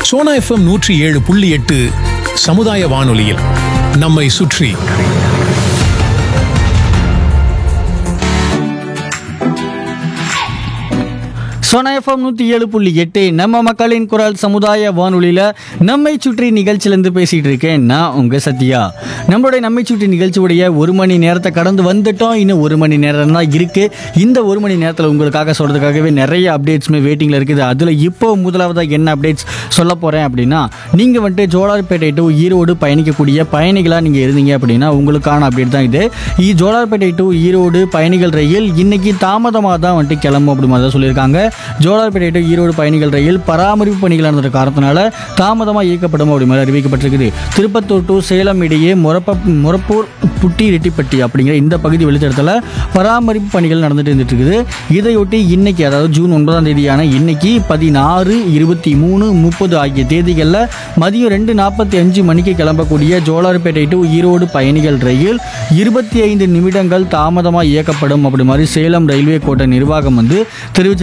Sona FM நூற்றி ஏழு புள்ளி எட்டு சமுதாய வானொலியில் நம்மை சுற்றி சோனா எஃப்எம் நூற்றி ஏழு புள்ளி எட்டு நம்ம மக்களின் குரல் சமுதாய வானொலியில் நம்மை சுற்றி நிகழ்ச்சியிலேருந்து பேசிகிட்டு இருக்கேன் நான் உங்கள் சத்யா நம்மளுடைய நம்மை சுற்றி நிகழ்ச்சியுடைய ஒரு மணி நேரத்தை கடந்து வந்துட்டோம் இன்னும் ஒரு மணி நேரம் தான் இருக்குது இந்த ஒரு மணி நேரத்தில் உங்களுக்காக சொல்கிறதுக்காகவே நிறைய அப்டேட்ஸுமே வெயிட்டிங்கில் இருக்குது அதில் இப்போ முதலாவதாக என்ன அப்டேட்ஸ் சொல்ல போகிறேன் அப்படின்னா நீங்கள் வந்துட்டு ஜோலார்பேட்டை டு ஈரோடு பயணிக்கக்கூடிய பயணிகளாக நீங்கள் இருந்தீங்க அப்படின்னா உங்களுக்கான அப்டேட் தான் இது இ ஜோலார்பேட்டை டு ஈரோடு பயணிகள் ரயில் இன்னைக்கு தாமதமாக தான் வந்துட்டு கிளம்பும் அப்படி மாதிரி தான் சொல்லியிருக்காங்க ஜோலார்பேட்டை டு ஈரோடு பயணிகள் ரயில் பராமரிப்பு பணிகள் நடந்த காரணத்தினால தாமதமாக இயக்கப்படும் அப்படி மாதிரி அறிவிக்கப்பட்டிருக்குது திருப்பத்தூர் டு சேலம் இடையே முரப்ப முரப்பூர் புட்டி ரெட்டிப்பட்டி அப்படிங்கிற இந்த பகுதி வெளித்தடத்தில் பராமரிப்பு பணிகள் நடந்துட்டு இருந்துட்டு இருக்குது இதையொட்டி இன்னைக்கு அதாவது ஜூன் ஒன்பதாம் தேதியான இன்னைக்கு பதினாறு இருபத்தி மூணு முப்பது ஆகிய தேதிகளில் மதியம் ரெண்டு நாற்பத்தி அஞ்சு மணிக்கு கிளம்பக்கூடிய ஜோலார்பேட்டை டு ஈரோடு பயணிகள் ரயில் இருபத்தி ஐந்து நிமிடங்கள் தாமதமாக இயக்கப்படும் அப்படி மாதிரி சேலம் ரயில்வே கோட்ட நிர்வாகம் வந்து தெரிவிச்சிருக்காங்க